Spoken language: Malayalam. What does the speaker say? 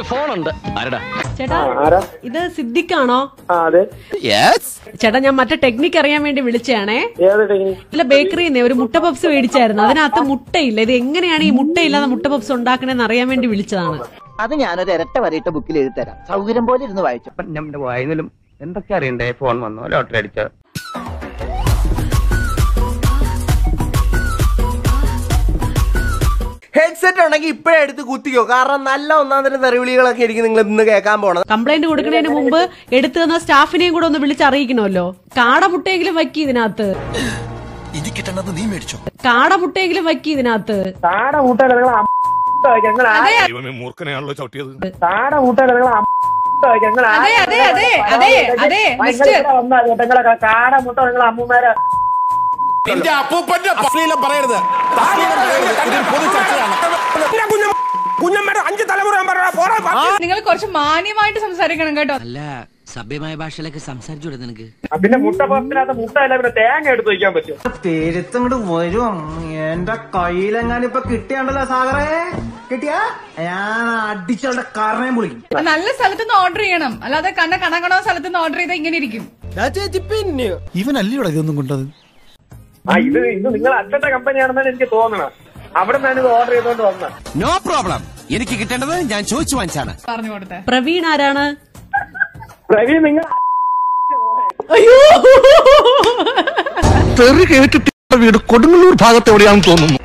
ഒരു ഫോണുണ്ട് ആരടാ ചേട്ടാ ആരാ ഇത് സിദ്ദിഖാണോ ആ അതെ ചേട്ടാ ഞാൻ മറ്റേ ടെക്നിക്ക് അറിയാൻ വേണ്ടി വിളിച്ചതാണേ ഏത് ടെക്നിക് ഇല്ല ബേക്കറിയിൽ നിന്ന് ഒരു മുട്ട പപ്സ് മേടിച്ചായിരുന്നു അതിനകത്ത് മുട്ടയില്ല ഇത് എങ്ങനെയാണ് ഈ മുട്ടയില്ലാതെ മുട്ട പപ്സ് ഉണ്ടാക്കണേന്ന് അറിയാൻ വേണ്ടി വിളിച്ചതാണ് അത് ഞാനൊരു ഇരട്ട വരയിട്ട ബുക്കിൽ എഴുതി തരാം സൗകര്യം പോലെ ഇരുന്ന് വായിച്ചു നമ്മുടെ വായനലും എന്തൊക്കെ അറിയണ്ടേ ഫോൺ വന്നോ ലോട്ടറി അടിച്ച ഹെഡ്സെറ്റ് ഉണ്ടെങ്കിൽ ഇപ്പഴേ എടുത്ത് കുത്തിക്കോ കാരണം നല്ല ഒന്നാം തരം തെറിവിളികളൊക്കെ ആയിരിക്കും നിങ്ങൾ ഇന്ന് കേൾക്കാൻ പോണത് കംപ്ലൈന്റ് കൊടുക്കുന്നതിന് മുമ്പ് എടുത്തു തന്ന സ്റ്റാഫിനെയും കൂടെ ഒന്ന് വിളിച്ചറിയിക്കണമല്ലോ കാട മുട്ടയെങ്കിലും വയ്ക്കി ഇതിനകത്ത് കാട മുട്ടയെങ്കിലും വയ്ക്കി ഇതിനകത്ത് താട മുട്ടല്ല നിങ്ങൾ ഞങ്ങൾ മൂർഖനെയാണല്ലോ ചവിട്ടിയത് താട മുട്ടല്ല നിങ്ങൾ ഞങ്ങൾ അതെ, അതെ, അതെ, അതെ, അതെ, മിസ്റ്റർ. നിങ്ങളെ കാട മുട്ട നിങ്ങൾ അമ്മമാരെ നിന്റെ അപ്പൂപ്പന്റെ അശ്ലീലം പറയരുത് അശ്ലീലം പറയരുത്. ഇതൊരു പൊതു ചർച്ചയാണ് കുഞ്ഞമ്മയുടെ അഞ്ച് തലമുറ ഞാൻ പറയാം പോരാ നിങ്ങൾ കുറച്ച് മാന്യമായിട്ട് സംസാരിക്കണം കേട്ടോ അല്ല സഭ്യമായ ഭാഷയിലൊക്കെ സംസാരിച്ചൂടെ നിനക്ക് പിന്നെ മുട്ട പത്തിനകത്ത് മുട്ട അല്ല പിന്നെ തേങ്ങ എടുത്ത് വയ്ക്കാൻ പറ്റും പെരുത്തങ്ങോട്ട് വരും എന്റെ കയ്യിലെങ്ങാനും ഇപ്പൊ കിട്ടിയാണ്ടല്ലോ സാഗറേ കിട്ടിയാ ഞാൻ അടിച്ചവളുടെ കറണയും പൊളിക്കും നല്ല സ്ഥലത്തുനിന്ന് ഓർഡർ ചെയ്യണം അല്ലാതെ കണ്ണ കണക്കണോ സ്ഥലത്തുനിന്ന് ഓർഡർ ചെയ്താൽ ഇങ്ങനെ ഇരിക്കും ഇവനല്ലയോടെ ഇതൊന്നും കൊണ്ടത് ആ ഇത് ഇത് നിങ്ങൾ അച്ഛന്റെ കമ്പനിയാണെന്നാണ് എനിക്ക് തോന്നണം അവിടെ നിന്നാണ് ഇത് ഓർഡർ ചെയ്തോണ്ട് വന്നത് നോ പ്രോബ്ലം എനിക്ക് കിട്ടേണ്ടത് ഞാൻ ചോദിച്ചു വാങ്ങിച്ചാണ് പറഞ്ഞു കൊടുത്തേ പ്രവീൺ ആരാണ് രവി നിങ്ങൾ അയ്യോ തെറി കേട്ടിട്ട് വീട് കൊടുങ്ങല്ലൂർ ഭാഗത്ത് എവിടെയാണെന്ന് തോന്നുന്നു